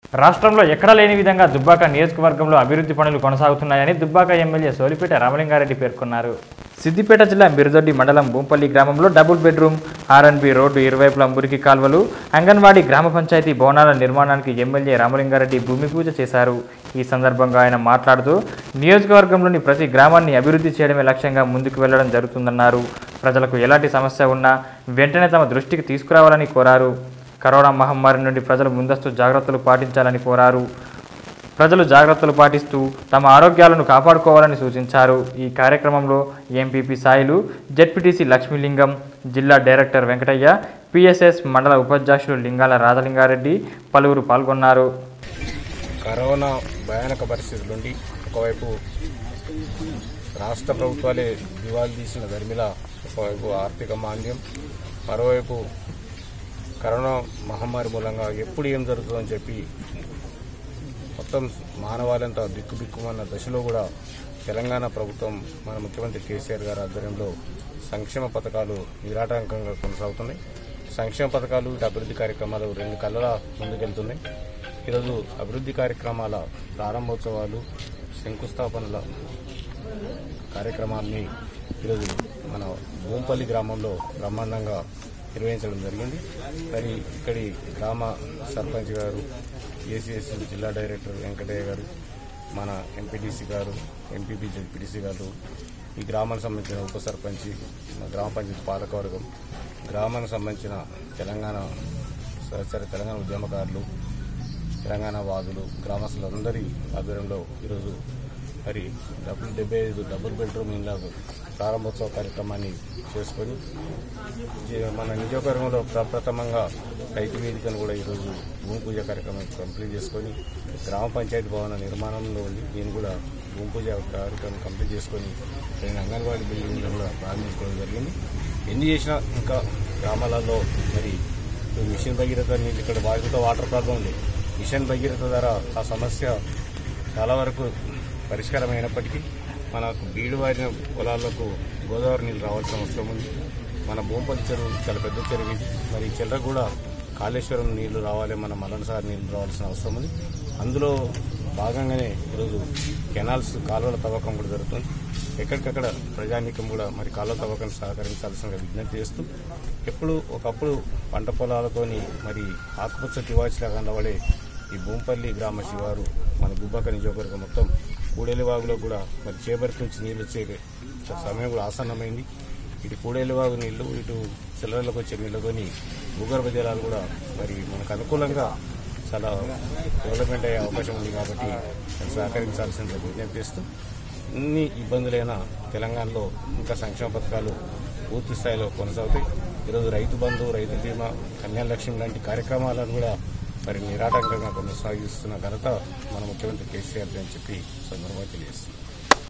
రాష్ట్రంలో ఎక్కడా లేని విధంగా దుబ్బాక నియోజకవర్గంలో అభివృద్ధి పనులు కొనసాగుతున్నాయని దుబ్బాక ఎమ్మెల్యే సోలిపేట రామలింగారెడ్డి పేర్కొన్నారు సిద్దిపేట జిల్లా మిరుదొడ్డి మండలం బూంపల్లి గ్రామంలో డబుల్ బెడ్రూమ్ ఆర్ఎన్బి రోడ్డు ఇరువైపులా మురికి కాల్వలు అంగన్వాడీ గ్రామ పంచాయతీ భవనాల నిర్మాణానికి ఎమ్మెల్యే రామలింగారెడ్డి భూమి పూజ చేశారు ఈ సందర్భంగా ఆయన మాట్లాడుతూ నియోజకవర్గంలోని ప్రతి గ్రామాన్ని అభివృద్ధి చేయడమే లక్ష్యంగా ముందుకు వెళ్లడం జరుగుతుందన్నారు ప్రజలకు ఎలాంటి సమస్య ఉన్నా వెంటనే తమ దృష్టికి తీసుకురావాలని కోరారు కరోనా మహమ్మారి నుండి ప్రజలు ముందస్తు జాగ్రత్తలు పాటించాలని కోరారు ప్రజలు జాగ్రత్తలు పాటిస్తూ తమ ఆరోగ్యాలను కాపాడుకోవాలని సూచించారు ఈ కార్యక్రమంలో ఎంపీపీ సాయిలు జెడ్పీటీసీ లక్ష్మీలింగం జిల్లా డైరెక్టర్ వెంకటయ్య పిఎస్ఎస్ మండల ఉపాధ్యక్షులు లింగాల రాధలింగారెడ్డి పలువురు పాల్గొన్నారు కరోనా భయానక పరిస్థితుల నుండి ఒకవైపు రాష్ట్ర ప్రభుత్వాలే దివాళీ తీసిన ధర్మిల ఒకవైపు ఆర్థిక మాంద్యం మరోవైపు కరోనా మహమ్మారి మూలంగా ఎప్పుడు ఏం జరుగుతుందని చెప్పి మొత్తం మానవాళంతా బిక్కుబిక్కుమన్న దశలో కూడా తెలంగాణ ప్రభుత్వం మన ముఖ్యమంత్రి కేసీఆర్ గారి ఆధ్వర్యంలో సంక్షేమ పథకాలు నిరాటంకంగా కొనసాగుతున్నాయి సంక్షేమ పథకాలు ఇటు అభివృద్ధి కార్యక్రమాలు రెండు కళ్ళలా ముందుకెళ్తున్నాయి ఈరోజు అభివృద్ధి కార్యక్రమాల ప్రారంభోత్సవాలు శంకుస్థాపనల కార్యక్రమాన్ని ఈరోజు మన భూంపల్లి గ్రామంలో బ్రహ్మాండంగా నిర్వహించడం జరిగింది మరి ఇక్కడి గ్రామ సర్పంచ్ గారు ఏసీఎస్ జిల్లా డైరెక్టర్ వెంకటయ్య గారు మన ఎంపీటీసీ గారు ఎంపీపీ జెడ్పీటీసీ గారు ఈ గ్రామానికి సంబంధించిన ఉప సర్పంచ్ మన గ్రామ పంచాయతీ పాలకవర్గం గ్రామానికి సంబంధించిన తెలంగాణ సహచర తెలంగాణ ఉద్యమకారులు తెలంగాణ వాదులు గ్రామస్తులందరి ఆధ్వర్యంలో ఈరోజు మరి డబుల్ డెబ్బై ఐదు డబుల్ బెడ్రూమ్ ఇళ్ళ ప్రారంభోత్సవ కార్యక్రమాన్ని చేసుకొని జీ- మన నియోజకవర్గంలో ప్రప్రథమంగా రైతు వేదికను కూడా ఈరోజు భూమి పూజ కార్యక్రమం కంప్లీట్ చేసుకొని గ్రామ పంచాయతీ భవన నిర్మాణంలో ఉంది దీన్ని కూడా భూమి పూజ కార్యక్రమం కంప్లీట్ చేసుకొని రెండు అంగన్వాడీ బిల్డింగ్లను కూడా ప్రారంభించుకోవడం జరిగింది ఎన్ని చేసినా ఇంకా గ్రామాలలో మరి ఈ మిషన్ భగీరథ నీళ్ళు ఇక్కడ వాటితో వాటర్ ప్రాబ్లం ఉంది మిషన్ భగీరథ ద్వారా ఆ సమస్య చాలా వరకు పరిష్కారం అయినప్పటికీ మనకు బీడు వారిన పొలాలకు గోదావరి నీళ్ళు రావాల్సిన అవసరం ఉంది మన భూంపల్లి చెరువు చాలా పెద్ద చెరువు ఇది మరి ఈ చెర్ర కూడా కాళేశ్వరం నీళ్లు రావాలి మన మలనసారి నీళ్లు రావాల్సిన అవసరం ఉంది అందులో భాగంగానే ఈరోజు కెనాల్స్ కాలువల తవ్వకం కూడా జరుగుతుంది ఎక్కడికక్కడ ప్రజానీకం కూడా మరి కాలువ తవ్వకం సహకరించాల్సిన విజ్ఞప్తి చేస్తూ ఎప్పుడు ఒకప్పుడు పంట పొలాలతోని మరి ఆకుపచ్చ తివాచిలా కనబడే ఈ భూంపల్లి గ్రామ శివారు మన గుబ్బక నియోజకవర్గం మొత్తం కూడేలివాగులో కూడా మరి చేబరికి నుంచి నీళ్ళు వచ్చే సమయం కూడా ఆసన్నమైంది ఇటు కూడేలివాగు నీళ్లు ఇటు చిల్లరలకు వచ్చే నీళ్ళతోని భూగర్భ జలాలు కూడా మరి మనకు అనుకూలంగా చాలా డెవలప్మెంట్ అయ్యే అవకాశం ఉంది కాబట్టి దాన్ని సహకరించాల్సిన విజ్ఞప్తి చేస్తూ ఎన్ని ఇబ్బందులైనా తెలంగాణలో ఇంకా సంక్షేమ పథకాలు పూర్తి స్థాయిలో కొనసాగుతాయి ఈరోజు రైతు బంధు రైతు బీమా కళ్యాణ లక్ష్యం లాంటి కార్యక్రమాలను కూడా మరి నిరాటంకంగా కొనసాగిస్తున్న ఘనత మన ముఖ్యమంత్రి కేసీఆర్ అని చెప్పి సందర్భంగా తెలియజేస్తుంది